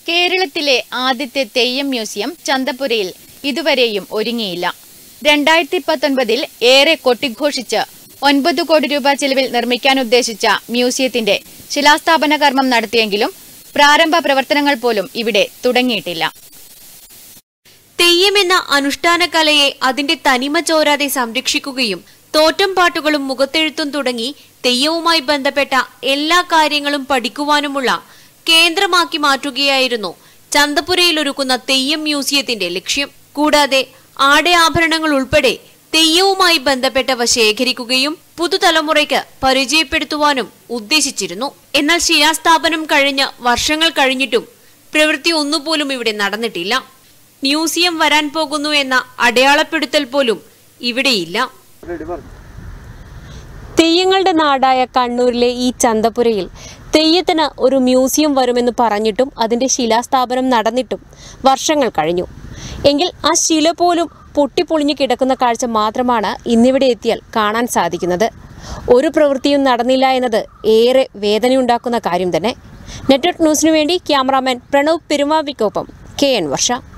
കേരളത്തിലെ ആദ്യത്തെ തെയ്യം മ്യൂസിയം ചന്തപുരയിൽ ഇതുവരെയും ഒരുങ്ങിയില്ല രണ്ടായിരത്തി പത്തൊൻപതിൽ ഏറെ കൊട്ടിഘോഷിച്ച് ഒൻപത് കോടി രൂപ ചെലവിൽ നിർമ്മിക്കാൻ ഉദ്ദേശിച്ച മ്യൂസിയത്തിന്റെ ശിലാസ്ഥാപന കർമ്മം നടത്തിയെങ്കിലും പ്രാരംഭ പ്രവർത്തനങ്ങൾ പോലും ഇവിടെ തുടങ്ങിയിട്ടില്ല തെയ്യമെന്ന അനുഷ്ഠാന കലയെ അതിന്റെ തനിമ ചോരാതെ സംരക്ഷിക്കുകയും തോറ്റം പാട്ടുകളും മുഖത്തെഴുത്തും തുടങ്ങി തെയ്യവുമായി ബന്ധപ്പെട്ട എല്ലാ കാര്യങ്ങളും പഠിക്കുവാനുമുള്ള കേന്ദ്രമാക്കി മാറ്റുകയായിരുന്നു ചന്തപുരയിൽ ഒരുക്കുന്ന തെയ്യം മ്യൂസിയത്തിന്റെ ലക്ഷ്യം കൂടാതെ ആടെ ആഭരണങ്ങൾ ഉൾപ്പെടെ തെയ്യവുമായി ബന്ധപ്പെട്ടവ ശേഖരിക്കുകയും പുതുതലമുറയ്ക്ക് പരിചയപ്പെടുത്തുവാനും ഉദ്ദേശിച്ചിരുന്നു എന്നാൽ ശിലാസ്ഥാപനം കഴിഞ്ഞ് വർഷങ്ങൾ കഴിഞ്ഞിട്ടും പ്രവൃത്തി ഒന്നുപോലും ഇവിടെ നടന്നിട്ടില്ല മ്യൂസിയം വരാൻ പോകുന്നു എന്ന അടയാളപ്പെടുത്തൽ പോലും ഇവിടെയില്ല തെയ്യങ്ങളുടെ നാടായ കണ്ണൂരിലെ ഈ ചന്തപുരയിൽ തെയ്യത്തിന് ഒരു മ്യൂസിയം വരുമെന്ന് പറഞ്ഞിട്ടും അതിന്റെ ശിലാസ്ഥാപനം നടന്നിട്ടും വർഷങ്ങൾ കഴിഞ്ഞു എങ്കിൽ ആ ശില പോലും പൊട്ടിപ്പൊളിഞ്ഞു കിടക്കുന്ന കാഴ്ച മാത്രമാണ് ഇന്നിവിടെ എത്തിയാൽ കാണാൻ സാധിക്കുന്നത് ഒരു പ്രവൃത്തിയും നടന്നില്ല എന്നത് ഏറെ വേദനയുണ്ടാക്കുന്ന കാര്യം തന്നെ നെറ്റ്വർക്ക് ന്യൂസിനു വേണ്ടി ക്യാമറാമാൻ പ്രണവ് പെരുമാവിക്കൊപ്പം കെ എൻ വർഷ